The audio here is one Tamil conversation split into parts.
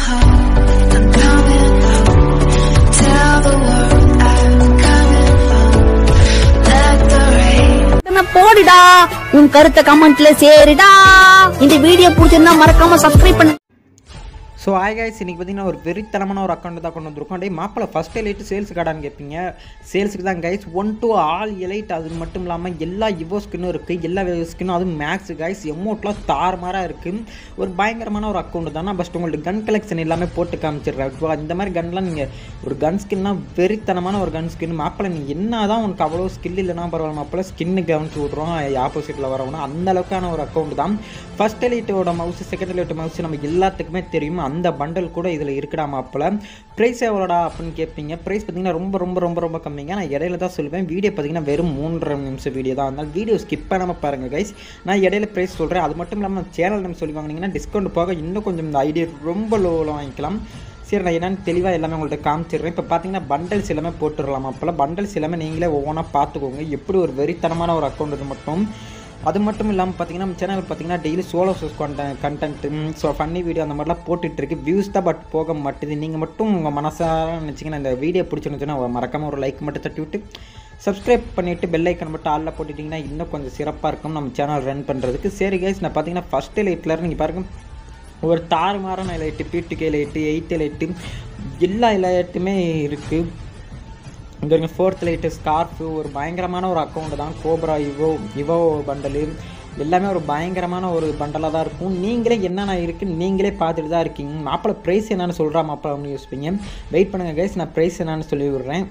home. I'm coming home. Tell the world I'm coming home. Let the rain. உடனே போடுடா உன் கருத்தை கமெண்ட்ல சேருடா இந்த வீடியோ பிடிச்சிருந்தா மறக்காம சப்ஸ்கிரைப் பண்ணு ஸோ ஆய் guys இன்னைக்கு பார்த்தீங்கன்னா ஒரு வெறித்தனமான ஒரு அக்கௌண்ட் தான் கொண்டு வந்திருக்கோம் டே மாப்பிள்ள ஃபஸ்ட் எலைட்டு சேல்ஸ் கார்டான்னு கேட்பீங்க சேல்ஸுக்கு தான் guys one to all elite அது மட்டும் இல்லாமல் எல்லா இவோ ஸ்கின்னும் இருக்குது எல்லா ஸ்கின்னும் அதுவும் மேக்ஸ் கைஸ் எமௌண்ட்லாம் தாறுமாறாக இருக்குது ஒரு பயங்கரமான ஒரு அக்கௌண்ட் தான் நான் ஃபஸ்ட் உங்களுக்கு கன் கலெக்ஷன் எல்லாமே போட்டு காமிச்சிடுறேன் இப்போ இந்த மாதிரி கன்லாம் நீங்கள் ஒரு கன் ஸ்கின்னா வெறித்தனமான ஒரு கன் ஸ்கின் மாப்பிள்ள நீ என்ன தான் உனக்கு அவ்வளோ ஸ்கில் இல்லைனா பரவாயில்ல மாப்பிள்ள ஸ்கின்னு கவனிச்சு விட்ருவோம் ஆப்போசிட்டில் வரவனா அந்த அளவுக்கான ஒரு அக்கௌண்ட் தான் ஃபர்ஸ்ட் எலைட்டோட மவுஸ் செகண்ட் எலைட் மவுஸ் நம்ம எல்லாத்துக்குமே தெரியும் அந்த பண்டல் கூட இதில் இருக்குடா மாப்பிள்ள ப்ரைஸ் எவ்வளோடா அப்படின்னு கேட்பீங்க ப்ரைஸ் பார்த்தீங்கன்னா ரொம்ப ரொம்ப ரொம்ப ரொம்ப கம்மிங்க நான் இடையில தான் சொல்லுவேன் வீடியோ பார்த்தீங்கன்னா வெறும் மூன்றரை நிமிஷம் வீடியோ தான் அதனால் வீடியோ ஸ்கிப் பண்ணாமல் பாருங்கள் கைஸ் நான் இடையில ப்ரைஸ் சொல்கிறேன் அது மட்டும் இல்லாமல் சேனல் நம்ம சொல்லி வாங்கினீங்கன்னா டிஸ்கவுண்ட் போக இன்னும் கொஞ்சம் இந்த ஐடியா ரொம்ப லோவில் வாங்கிக்கலாம் சரி நான் என்னென்னு தெளிவாக எல்லாமே உங்கள்கிட்ட காமிச்சிடுறேன் இப்போ பார்த்தீங்கன்னா பண்டல்ஸ் எல்லாமே போட்டுடலாம் அப்போல்லாம் பண்டல்ஸ் எல்லாமே நீங்களே ஒவ்வொன்றா பார்த்துக்கோங்க எப்படி ஒரு வெறித்தனமான ஒரு அக்கௌண்ட் இது மட்டும் அது மட்டும் இல்லாமல் பார்த்தீங்கன்னா நம்ம சேனல் பார்த்தீங்கன்னா daily solo source content content so funny video அந்த மாதிரிலாம் போட்டுட்ருக்கு வியூஸ் தான் பட் போக மாட்டுது நீங்கள் மட்டும் உங்கள் மனசார நினச்சிங்கன்னா இந்த வீடியோ பிடிச்சிருந்துச்சுன்னா மறக்காமல் ஒரு லைக் மட்டும் தட்டி விட்டு சப்ஸ்கிரைப் பண்ணிவிட்டு பெல் ஐக்கன் மட்டும் ஆளில் போட்டுட்டிங்கன்னா இன்னும் கொஞ்சம் சிறப்பாக இருக்கும் நம்ம சேனல் ரன் பண்ணுறதுக்கு சரி கைஸ் நான் பார்த்தீங்கன்னா ஃபஸ்ட் லைட்டில் நீங்கள் பாருங்க ஒரு தாறுமாறான லைட்டு பிடிகே லைட்டு எயித்து லைட்டு எல்லா லைட்டுமே இருக்குது இங்கே இருக்க ஃபோர்த் லைட்டு ஸ்கார்ஃபு ஒரு பயங்கரமான ஒரு அக்கௌண்ட் தான் கோப்ரா இவோ இவோ பண்டலு எல்லாமே ஒரு பயங்கரமான ஒரு பண்டலாக தான் இருக்கும் நீங்களே என்னென்ன இருக்குன்னு நீங்களே பார்த்துட்டு தான் இருக்கீங்க மாப்பிள்ளை ப்ரைஸ் என்னன்னு சொல்கிறா மாப்பிள்ளை அப்படின்னு யோசிப்பீங்க வெயிட் பண்ணுங்கள் கைஸ் நான் ப்ரைஸ் என்னன்னு சொல்லி விடுறேன்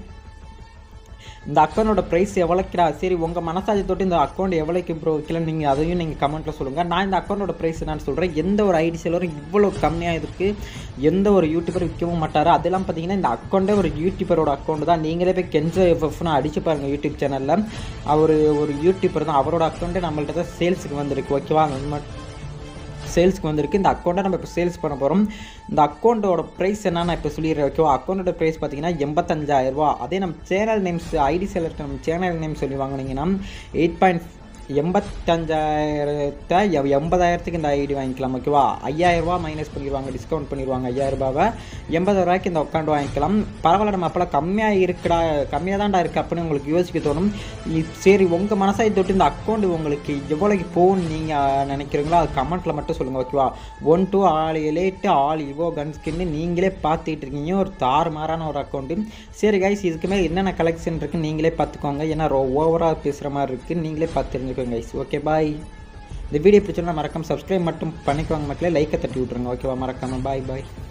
இந்த அக்கௌண்டோட ப்ரைஸ் எவ்வளோக்குடா சரி உங்கள் மனசாட்சி தொட்டு இந்த அக்கௌண்ட் எவ்வளோக்கு ப்ரோ வைக்கல நீங்கள் அதையும் நீங்கள் கமெண்ட்டில் சொல்லுங்கள் நான் இந்த அக்கௌண்டோட ப்ரைஸ் என்னன்னு சொல்கிறேன் எந்த ஒரு ஐடி செலரும் இவ்வளோ கம்மியாக இருக்குது எந்த ஒரு யூடியூபர் விற்கவும் மாட்டார் அதெல்லாம் பார்த்தீங்கன்னா இந்த அக்கௌண்ட்டே ஒரு யூடியூபரோட அக்கௌண்ட் தான் நீங்களே போய் கெஞ்சோ எஃப்எஃப்னு அடிச்சு பாருங்கள் யூடியூப் சேனலில் அவர் ஒரு யூடியூபர் தான் அவரோட அக்கௌண்ட்டே நம்மள்ட்ட தான் சேல்ஸுக்கு வந்திருக்கு ஓகேவா அந்த மாதிரி சேல்ஸ்க்கு வந்திருக்கு இந்த அக்கௌண்ட்டை நம்ம இப்போ சேல்ஸ் பண்ண போகிறோம் இந்த அக்கௌண்ட்டோட ப்ரைஸ் என்ன நான் இப்போ சொல்லிடுறேன் ஓகேவா அக்கௌண்ட்டோட ப்ரைஸ் பார்த்தீங்கன்னா எண்பத்தஞ்சாயிரம் ரூபா அதே நம்ம சேனல் நேம்ஸ் ஐடி செலக்ட் நம்ம சேனல் நேம் சொல்லி வாங்கினீங்கன்னா எயிட் பாயிண்ட் எண்பத்தஞ்சாயிரத்தை எ- எண்பதாயிரத்துக்கு இந்த ஐடி வாங்கிக்கலாம் ஓகேவா ஐயாயிரரூபா மைனஸ் பண்ணிடுவாங்க டிஸ்கவுண்ட் பண்ணிடுவாங்க ஐயாயிரம் ரூபாவை எண்பது ரூபாய்க்கு இந்த அக்கௌண்ட் வாங்கிக்கலாம் பரவாயில்ல நம்ம அப்போலாம் கம்மியாக இருக்குடா கம்மியாக தான்டா இருக்குது அப்படின்னு உங்களுக்கு யோசிக்க தோணும் இ- சரி உங்கள் மனசாய் தொட்டு இந்த அக்கௌண்ட் உங்களுக்கு எவ்வளோக்கு போகும்னு நீங்கள் நினைக்கிறீங்களோ அது கமெண்ட்டில் மட்டும் சொல்லுங்கள் ஓகேவா one two all elite all evo gun ஸ்கின்னு நீங்களே பார்த்துட்டு இருக்கீங்க ஒரு தாறுமாறான ஒரு அக்கௌண்ட்டு சரி கைஸ் இதுக்கு மேலே என்னென்ன கலெக்ஷன் இருக்குன்னு நீங்களே பார்த்துக்கோங்க ஏன்னா ஓவராக பேசுகிற மாதிரி இருக்குது நீங்களே பார்த்து தெரிஞ்சுக்கோங்க கைஸ் ஓகே பாய் இந்த வீடியோ பிடிச்சிருந்தா மறக்காம சப்ஸ்கிரைப் மட்டும் பண்ணிக்கோங்க மக்களே லைக்கை தட்டி விட்ருங்க ஓகேவா மறக்காம பாய் பாய்